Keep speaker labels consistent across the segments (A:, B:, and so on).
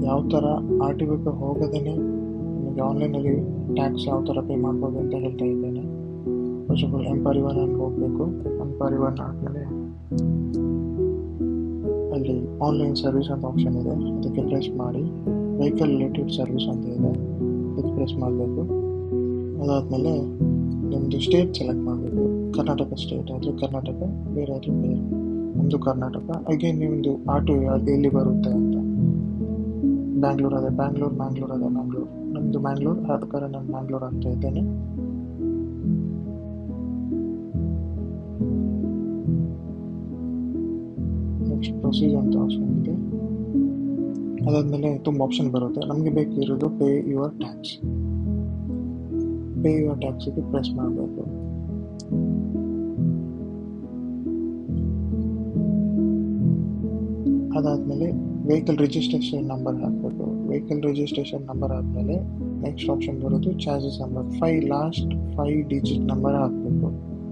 A: ಯಾವ ಥರ R T ಬಿಗೆ ಹೋಗೋದೇ ನಿಮಗೆ ಆನ್ಲೈನಲ್ಲಿ ಟ್ಯಾಕ್ಸ್ ಯಾವ ಥರ ಪೇ ಮಾಡ್ಬೋದು ಅಂತ ಹೇಳ್ತಾ ಇದ್ದೇನೆ ಫಸ್ಟ್ ಆಫ್ ಆಲ್ ಎಂ ಪರಿವಾರನ್ಗೆ ಹೋಗಬೇಕು ಎಂ ಪರಿವಾರ ಆದಮೇಲೆ ಅಲ್ಲಿ ಆನ್ಲೈನ್ ಸರ್ವಿಸ್ ಅಂತ ಆಪ್ಷನ್ ಇದೆ ಅದಕ್ಕೆ ಪ್ರೆಸ್ ಮಾಡಿ ವೆಹಿಕಲ್ ರಿಲೇಟೆಡ್ ಸರ್ವಿಸ್ ಅಂತ ಇದೆ ಅದಕ್ಕೆ ಪ್ರೆಸ್ ಮಾಡಬೇಕು ಅದಾದಮೇಲೆ ನಿಮ್ಮದು ಸ್ಟೇಟ್ ಸೆಲೆಕ್ಟ್ ಮಾಡಬೇಕು ಕರ್ನಾಟಕ ಸ್ಟೇಟ್ ಆದರೆ ಕರ್ನಾಟಕ ಬೇರೆ ಆದರೆ ಬೇರೆ ನಮ್ಮದು ಕರ್ನಾಟಕ ಅಗೇನ್ ನಿಮ್ಮದು ಆಟೋ ಅದು ಎಲ್ಲಿ ಬರುತ್ತೆ ಅಂತ ಬ್ಯಾಂಗ್ಳೂರ್ ಅದೇ ಬ್ಯಾಂಗ್ಳೂರ್ ಮ್ಯಾಂಗ್ಳೂರ್ ಅದೇ ಮ್ಯಾಂಗ್ಳೂರ್ ನಮ್ಮದು ಮ್ಯಾಂಗ್ಳೂರ್ ಆದ ಕಾರಣ ನಾನು ಮ್ಯಾಂಗ್ಳೂರ್ ಆಗ್ತಾ ಇದ್ದೇನೆ ನೆಕ್ಸ್ಟ್ ಪ್ರೊಸೀಜ್ ಅಂತ ಆಪ್ಷನ್ ಇದೆ ಅದಾದಮೇಲೆ ತುಂಬ ಆಪ್ಷನ್ ಬರುತ್ತೆ ನಮಗೆ ಬೇಕಿರೋದು pay your tax pay your ಟ್ಯಾಕ್ಸಿಗೆ ಪ್ರೆಸ್ ಮಾಡಬೇಕು ಅದಾದಮೇಲೆ ವೆಹಿಕಲ್ ರಿಜಿಸ್ಟ್ರೇಷನ್ ನಂಬರ್ ಹಾಕಬೇಕು ವೆಹಿಕಲ್ ರಿಜಿಸ್ಟ್ರೇಷನ್ ನಂಬರ್ ಆದಮೇಲೆ ನೆಕ್ಸ್ಟ್ ಆಪ್ಷನ್ ಬರೋದು ಚಾರ್ಜಸ್ number five last five digit number ಹಾಕಬೇಕು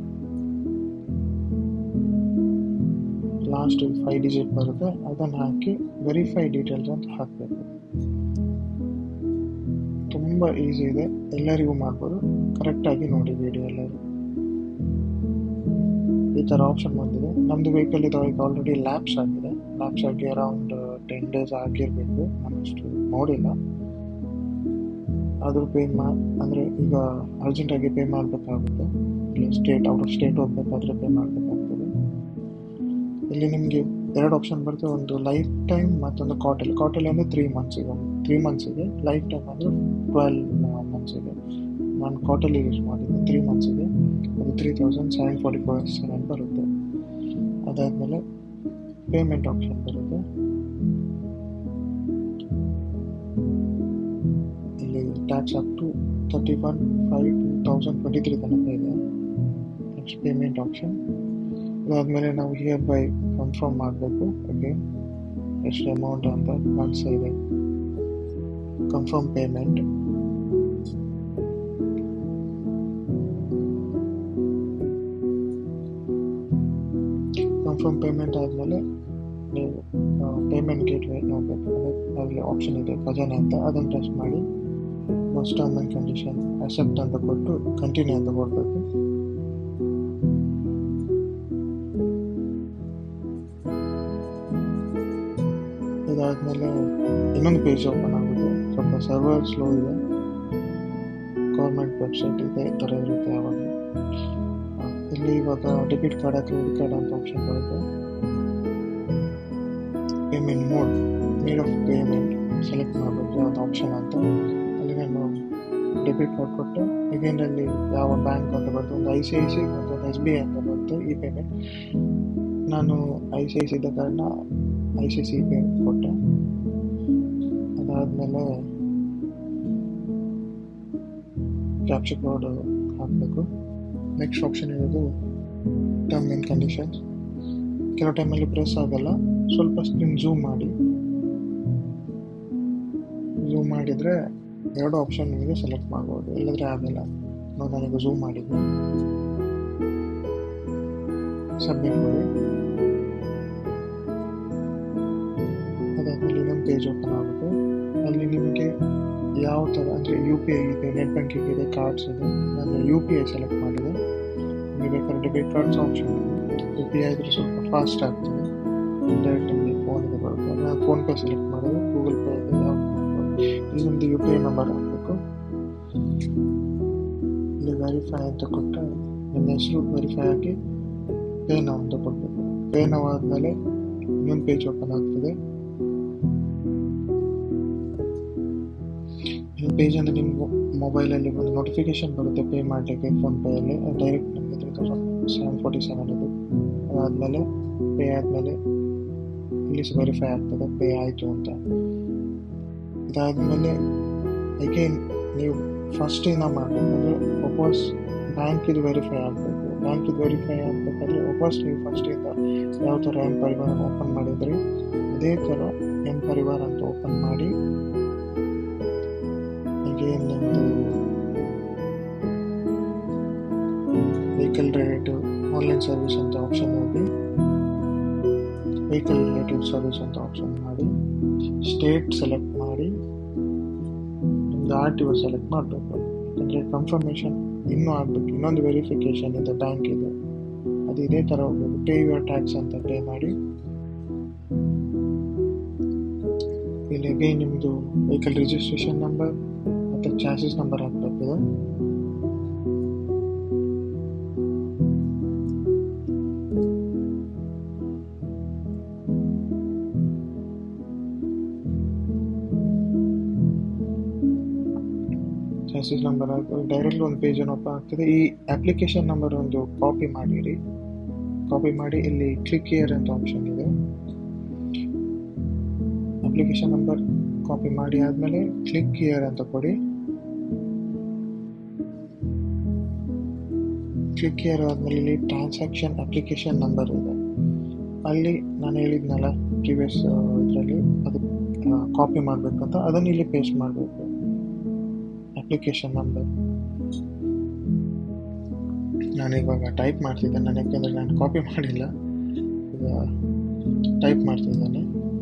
A: ಲಾಸ್ಟ್ ಫೈ ಡಿಜಿಟ್ ಬರುತ್ತೆ ಅದನ್ನು ಹಾಕಿ ವೆರಿಫೈ ಡೀಟೇಲ್ಸ್ ಅಂತ ಹಾಕಬೇಕು ತುಂಬ ಈಸಿ ಇದೆ ಎಲ್ಲರಿಗೂ ಮಾಡ್ಬೋದು ಕರೆಕ್ಟಾಗಿ ನೋಡಿ ವಿಡಿಯೋ ಎಲ್ಲರೂ ಈ ಥರ ಆಪ್ಷನ್ ಬಂದಿದೆ ನಮ್ಮದು ವೆಹಿಕಲ್ ಇದು ಈಗ ಆಲ್ರೆಡಿ ಲ್ಯಾಬ್ಸ್ ಆಗಿದೆ ಲ್ಯಾಬ್ಸ್ ಆಗಿ ಅರೌಂಡ್ ಟೆನ್ ಡೇಸ್ ಆಗಿರಬೇಕು ನಾನಷ್ಟು ನೋಡಿಲ್ಲ ಆದರೂ ಪೇ ಮಾ ಅಂದರೆ ಈಗ ಅರ್ಜೆಂಟಾಗಿ ಪೇ ಮಾಡಬೇಕಾಗುತ್ತೆ ಇಲ್ಲಿ ಸ್ಟೇಟ್ ಔಟ್ ಆಫ್ ಸ್ಟೇಟ್ ಹೋಗ್ಬೇಕಾದ್ರೆ ಪೇ ಮಾಡಬೇಕಾಗ್ತದೆ ಇಲ್ಲಿ ನಿಮಗೆ ಎರಡು ಆಪ್ಷನ್ ಬರುತ್ತೆ ಒಂದು ಲೈಫ್ ಟೈಮ್ ಮತ್ತೊಂದು ಕಾಟಲ್ ಕಾಟಲ್ ಅಂದರೆ ತ್ರೀ ಮಂತ್ಸಿಗೆ ತ್ರೀ ಮಂತ್ಸಿಗೆ ಲೈಫ್ ಟೈಮ್ ಅಂದರೆ ಟ್ವೆಲ್ ಮಂತ್ಸಿಗೆ ನಾನು ಕಾಟಲಿ ಯೂಸ್ ಮಾಡಿದ್ದೆ ತ್ರೀ ಮಂತ್ಸಿಗೆ ಅದು three thousand seven forty four seven ಬರುತ್ತೆ ಅದಾದಮೇಲೆ ಪೇಮೆಂಟ್ ಆಪ್ಷನ್ ಬರುತ್ತೆ ಇಲ್ಲಿ tax up to thirty one five two thousand twenty three ತನಕ ಇದೆ ನೆಕ್ಸ್ಟ್ ಪೇಮೆಂಟ್ ಆಪ್ಷನ್ ಅದಾದಮೇಲೆ ನಾವು ಹಿಯರ್ ಬೈ ಕನ್ಫರ್ಮ್ ಮಾಡಬೇಕು ಓಕೆ ಎಷ್ಟು ಅಮೌಂಟ್ ಅಂತ ಕಾಣಿಸ್ತಾ ಇದೆ ಕನ್ಫರ್ಮ್ ಪೇಮೆಂಟ್ ಕನ್ಫರ್ಮ್ ಪೇಮೆಂಟ್ ಆದಮೇಲೆ ನೀವು ಪೇಮೆಂಟ್ ಗೇಟ್ವೇ ನೋಡಬೇಕು ಅದರಲ್ಲಿ ಆಪ್ಷನ್ ಇದೆ ಖಜಾನೆ ಅಂತ ಅದನ್ನು ಪ್ರೆಸ್ ಮಾಡಿ most term and condition accept ಅಂತ ಕೊಟ್ಟು ಕಂಟಿನ್ಯೂ ಅಂತ ಕೊಡಬೇಕು ಇದಾದಮೇಲೆ ಇನ್ನೊಂದು ಪೇಜ್ ಓಪನ್ ಆಗುತ್ತೆ ಸ್ವಲ್ಪ ಸರ್ವರ್ ಸ್ಲೋ ಇದೆ ಗೌರ್ಮೆಂಟ್ ವೆಬ್ಸೈಟ್ ಇದೆ ಥರ ಇರುತ್ತೆ ಯಾವಾಗ ಇಲ್ಲಿ ಇವಾಗ ಡೆಬಿಟ್ ಕಾರ್ಡ್ ಕ್ರೆಡಿಟ್ ಕಾರ್ಡ್ ಅಂತ ಆಪ್ಷನ್ ಬರುತ್ತೆ payment mode made of payment select ಮಾಡಬೇಕು ಯಾವ್ದು ಆಪ್ಷನ್ ಅಂತ ಅಲ್ಲಿ ನಾನು ಡೆಬಿಟ್ ಕಾರ್ಡ್ ಕೊಟ್ಟು ಇದರಲ್ಲಿ ಯಾವ ಬ್ಯಾಂಕ್ ಅಂತ ಬರುತ್ತೆ ಒಂದು ಐ ಸಿ ಐ ಸಿ ಮತ್ತೊಂದು ಎಸ್ ಬಿ ಐ ಅಂತ ಬರುತ್ತೆ ಈ ಪೇಮೆಂಟ್ ನಾನು ಐ ಸಿ ಐ ಸಿ ಇದ್ದ ಕಾರಣ ಐ ಸಿ ಸಿ ಪೇ ಕೊಟ್ಟೆ ಅದಾದಮೇಲೆ ಕ್ಯಾಪ್ಚರ್ ಕೋಡ್ ಹಾಕಬೇಕು ನೆಕ್ಸ್ಟ್ ಆಪ್ಷನ್ ಇರೋದು ಟರ್ಮ್ ಆ್ಯಂಡ್ ಕಂಡೀಷನ್ಸ್ ಕೆಲವು ಟೈಮಲ್ಲಿ ಪ್ರೆಸ್ ಆಗಲ್ಲ ಸ್ವಲ್ಪ ಸ್ಕ್ರೀನ್ ಝೂಮ್ ಮಾಡಿ ಝೂಮ್ ಮಾಡಿದರೆ ಎರಡು ಆಪ್ಷನ್ ನಿಮಗೆ ಸೆಲೆಕ್ಟ್ ಮಾಡ್ಬೋದು ಇಲ್ಲದ್ರೆ ಆಗಲ್ಲ ನಾವು ನನಗೆ ಝೂಮ್ ಮಾಡಿದ್ದೆ ಸಬ್ಮಿಟ್ ಮಾಡಿ ಅದಾದಮೇಲೆ ಇನ್ನೊಂದು ಪೇಜ್ ಓಪನ್ ಆಗುತ್ತೆ ಅಲ್ಲಿ ನಿಮಗೆ ಯಾವ ಥರ ಅಂದರೆ ಯು ಪಿ ಐ ಇದೆ ನೆಟ್ ಬ್ಯಾಂಕಿಂಗ್ ಇದೆ ಕಾರ್ಡ್ಸ್ ಇದೆ ನಾನು ಯು ಪಿ ಐ ಸೆಲೆಕ್ಟ್ ಮಾಡಿದೆ ನಿಮಗೆ ಬೇಕಾದ್ರೆ ಡೆಬಿಟ್ ಕಾರ್ಡ್ಸ್ ಆಪ್ಷನ್ ಇದೆ ಯು ಪಿ ಐ ಇದ್ರೆ ಸ್ವಲ್ಪ ಫಾಸ್ಟ್ ಆಗ್ತದೆ ಡೈರೆಕ್ಟ್ ನಿಮಗೆ ಫೋನಿಗೆ ಬರುತ್ತೆ ನಾನು ಫೋನ್ಪೇ ಸೆಲೆಕ್ಟ್ ಮಾಡಿದ್ರೆ ಗೂಗಲ್ ಪೇ ಇದೆ ಯಾವ ಇಲ್ಲಿ ನಿಮ್ಮದು ಯು ಪಿ ಐ ನಂಬರ್ ಹಾಕಬೇಕು ಇಲ್ಲಿ ವೆರಿಫೈ ಅಂತ ಕೊಟ್ಟರೆ ನಿಮ್ಮ ಹೆಸರು ವೆರಿಫೈ ಆಗಿ ಪೇ ನಾವು ಅಂತ ಕೊಡಬೇಕು ಪೇ ನಾವು ಆದಮೇಲೆ ಇನ್ನೊಂದು ಪೇಜ್ ಓಪನ್ ಆಗ್ತದೆ ಈ ಪೇಜ್ ಅಂದರೆ ನಿಮ್ಮ ಮೊಬೈಲಲ್ಲಿ ಒಂದು ನೋಟಿಫಿಕೇಶನ್ ಬರುತ್ತೆ ಪೇ ಮಾಡಲಿಕ್ಕೆ ಫೋನ್ಪೇಯಲ್ಲಿ ಡೈರೆಕ್ಟ್ ನಿಮಗೆ three thousand seven forty seven ಇದು ಅದಾದಮೇಲೆ ಪೇ ಆದಮೇಲೆ ಇಲ್ಲಿ ವೆರಿಫೈ ಆಗ್ತದೆ ಪೇ ಆಯಿತು ಅಂತ ಇದಾದಮೇಲೆ ಅಗೇನ್ ನೀವು ಫಸ್ಟಿಂದ ಮಾಡಬೇಕು ಅಂದರೆ ವಾಪಸ್ ಬ್ಯಾಂಕ್ ಇದು ವೆರಿಫೈ ಆಗಬೇಕು ಬ್ಯಾಂಕ್ ಇದು ವೆರಿಫೈ ಆಗಬೇಕಾದ್ರೆ ವಾಪಸ್ ನೀವು ಫಸ್ಟಿಂದ ಯಾವ ಥರ ಎಂ ಪರಿವಾರ ಓಪನ್ ಮಾಡಿದರೆ ಅದೇ ಥರ ಎಂ ಪರಿವಾರ ಅಂತ ಓಪನ್ ಮಾಡಿ ಅಗೇನ್ ನಿಮ್ಮದು ವೆಹಿಕಲ್ ರೇಟ್ ಆನ್ಲೈನ್ ಸರ್ವಿಸ್ ಅಂತ ಆಪ್ಷನ್ ಹೋಗಿ ವೆಹಿಕಲ್ ರಿಲೇಟಿವ್ ಸರ್ವಿಸ್ ಅಂತ ಆಪ್ಷನ್ ಮಾಡಿ ಸ್ಟೇಟ್ ಸೆಲೆಕ್ಟ್ ಮಾಡಿ ನಿಮ್ದು ಆರ್ ಟಿ ಒ ಸೆಲೆಕ್ಟ್ ಮಾಡಬೇಕು ಯಾಕಂದರೆ ಕನ್ಫರ್ಮೇಷನ್ ಇನ್ನೂ ಆಗಬೇಕು ಇನ್ನೊಂದು ವೆರಿಫಿಕೇಷನ್ ಇದೆ ಬ್ಯಾಂಕ್ ಇದೆ ಅದು ಇದೇ ಥರ ಹೋಗ್ಬೇಕು ಪೇ ಯುವರ್ ಟ್ಯಾಕ್ಸ್ ಅಂತ ಪೇ ಮಾಡಿ ಇಲ್ಲಿ ಅಗೈನ್ ನಿಮ್ಮದು ವೆಹಿಕಲ್ ರಿಜಿಸ್ಟ್ರೇಷನ್ ನಂಬರ್ ಮತ್ತು ಚಾರ್ಜಸ್ ನಂಬರ್ ಹಾಕಬೇಕಿದೆ ಚಾರ್ಜಸ್ ನಂಬರ್ ಹಾಕಿ ಡೈರೆಕ್ಟ್ ಒಂದು ಪೇಜ್ ಓಪನ್ ಆಗ್ತದೆ ಈ ಅಪ್ಲಿಕೇಶನ್ ನಂಬರ್ ಒಂದು ಕಾಪಿ ಮಾಡಿರಿ ಕಾಪಿ ಮಾಡಿ ಇಲ್ಲಿ ಕ್ಲಿಕ್ ಇಯರ್ ಅಂತ ಆಪ್ಷನ್ ಇದೆ ಅಪ್ಲಿಕೇಶನ್ ನಂಬರ್ ಕಾಪಿ ಮಾಡಿ ಆದಮೇಲೆ ಕ್ಲಿಕ್ ಇಯರ್ ಅಂತ ಕೊಡಿ ಕ್ಲಿಕ್ ಇಯರ್ ಆದಮೇಲೆ ಇಲ್ಲಿ ಟ್ರಾನ್ಸಾಕ್ಷನ್ ಅಪ್ಲಿಕೇಶನ್ ನಂಬರ್ ಇದೆ ಅಲ್ಲಿ ನಾನು ಹೇಳಿದ್ನಲ್ಲ ಪ್ರಿವಿಯಸ್ ಇದರಲ್ಲಿ ಅದು ಕಾಪಿ ಮಾಡಬೇಕಂತ ಅದನ್ನು ಇಲ್ಲಿ ಪೇಸ್ಟ್ ಮಾಡಬೇಕು ಅಪ್ಲಿಕೇಶನ್ ನಂಬರ್ ನಾನು ಇವಾಗ ಟೈಪ್ ಮಾಡ್ತಿದ್ದೇನೆ ನಾನು ಯಾಕೆಂದರೆ ನಾನು ಕಾಪಿ ಮಾಡಿಲ್ಲ ಈಗ ಟೈಪ್ ಮಾಡ್ತಿದ್ದೇನೆ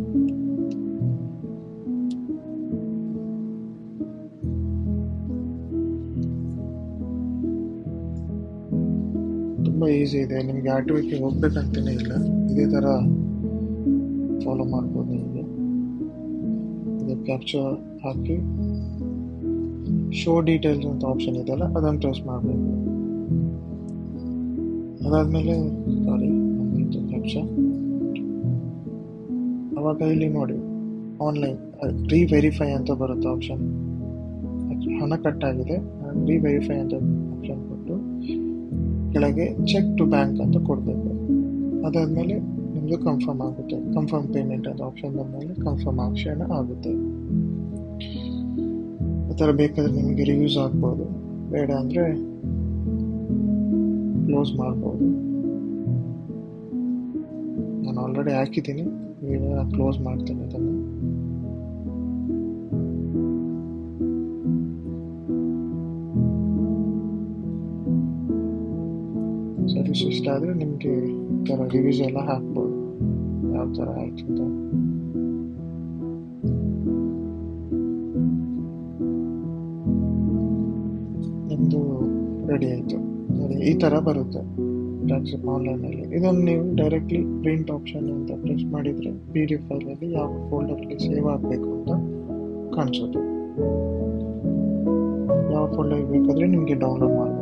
A: ತುಂಬ ಈಸಿ ಇದೆ ನಿಮಗೆ ಆರ್ ಟಿ ವಿಗೆ ಹೋಗ್ಬೇಕಂತಲೇ ಇಲ್ಲ ಇದೇ ಥರ ಫಾಲೋ ಮಾಡ್ಬೋದು ನಿಮಗೆ ಇದು ಕ್ಯಾಪ್ಚರ್ ಹಾಕಿ ಶೋ ಡೀಟೇಲ್ಸ್ ಅಂತ ಆಪ್ಷನ್ ಇದೆಯಲ್ಲ ಅದನ್ನು ಪ್ರೆಸ್ ಮಾಡಬೇಕು ಅದಾದಮೇಲೆ ಸಾರಿ ನಮ್ಮದು ಕ್ಯಾಪ್ಚರ್ ಅವಾಗ ಇಲ್ಲಿ ನೋಡಿ ಆನ್ಲೈನ್ ರೀ ವೆರಿಫೈ ಅಂತ ಬರುತ್ತೆ ಆಪ್ಷನ್ ಹಣ ಕಟ್ಟಾಗಿದೆ ರೀ ವೆರಿಫೈ ಅಂತ ಆಪ್ಷನ್ ಕೊಟ್ಟು ಕೆಳಗೆ ಚೆಕ್ ಟು ಬ್ಯಾಂಕ್ ಅಂತ ಕೊಡಬೇಕು ಅದಾದಮೇಲೆ ನಿಮ್ಮದು ಕನ್ಫರ್ಮ್ ಆಗುತ್ತೆ ಕನ್ಫರ್ಮ್ ಪೇಮೆಂಟ್ ಅಂತ ಆಪ್ಷನ್ ಬಂದಮೇಲೆ ಕನ್ಫರ್ಮ್ ಆಪ್ಷನ್ ಆಗುತ್ತೆ ಆ ಥರ ಬೇಕಾದ್ರೆ ನಿಮಗೆ ರಿವ್ಯೂಸ್ ಆಗ್ಬೋದು ಬೇಡ ಅಂದರೆ ಕ್ಲೋಸ್ ಮಾಡ್ಬೋದು ನಾನು ಆಲ್ರೆಡಿ ಹಾಕಿದ್ದೀನಿ ಈಗ ನಾನು ಕ್ಲೋಸ್ ಮಾಡ್ತೇನೆ ಅದನ್ನು ಸರ್ವಿಸ್ ಇಷ್ಟ ಆದರೆ ನಿಮಗೆ ಈ ಥರ ರಿವ್ಯೂಸ್ ಎಲ್ಲ ಹಾಕ್ಬೋದು ಯಾವ ಥರ ಆಯ್ತು ಅಂತ ನಿಮ್ಮದು ರೆಡಿ ಆಯಿತು ನೋಡಿ ಈ ಥರ ಬರುತ್ತೆ ಟ್ಯಾಕ್ಸಿ ಆನ್ಲೈನಲ್ಲಿ ಇದನ್ನು ನೀವು ಡೈರೆಕ್ಟ್ಲಿ ಪ್ರಿಂಟ್ ಆಪ್ಷನ್ ಅಂತ ಪ್ರೆಸ್ ಮಾಡಿದರೆ ಪಿ ಡಿ ಫೈಲಲ್ಲಿ ಯಾವ ಫೋಲ್ಡರಲ್ಲಿ ಸೇವ್ ಆಗಬೇಕು ಅಂತ ಕಾಣಿಸುತ್ತೆ ಯಾವ ಫೋಲ್ಡರ್ ಬೇಕಾದರೆ ನಿಮಗೆ ಡೌನ್ಲೋಡ್ ಮಾಡ್ಬೋದು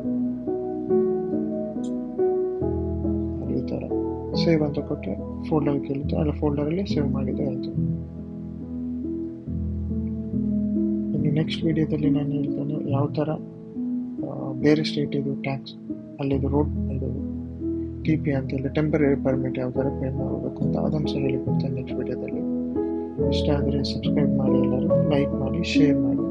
A: ಈ ಥರ ಸೇವ್ ಅಂತ ಕೊಟ್ಟರೆ ಫೋಲ್ಡರ್ ಕೇಳುತ್ತೆ ಅಲ್ಲಿ ಫೋಲ್ಡರಲ್ಲಿ ಸೇವ್ ಮಾಡಿದರೆ ಆಯಿತು ಇನ್ನು ನೆಕ್ಸ್ಟ್ ವಿಡಿಯೋದಲ್ಲಿ ನಾನು ಹೇಳ್ತೇನೆ ಯಾವ ಥರ ಬೇರೆ ಸ್ಟೇಟ್ ಇದು ಟ್ಯಾಕ್ಸ್ ಅಲ್ಲಿದು ರೋಡ್ ಇದು ಟಿ ಪಿ ಅಂತ ಹೇಳಿ ಟೆಂಪರರಿ ಪರ್ಮಿಟ್ ಯಾವ ಥರ ಪೇ ಮಾಡಬೇಕು ಅಂತ ಅದನ್ನು ಸಹ ಹೇಳಿಕೊಡ್ತೇನೆ ನೆಕ್ಸ್ಟ್ ವಿಡಿಯೋದಲ್ಲಿ ಇಷ್ಟ ಆದರೆ ಸಬ್ಸ್ಕ್ರೈಬ್ ಮಾಡಿ ಎಲ್ಲರೂ ಲೈಕ್ ಮಾಡಿ ಶೇರ್ ಮಾಡಿ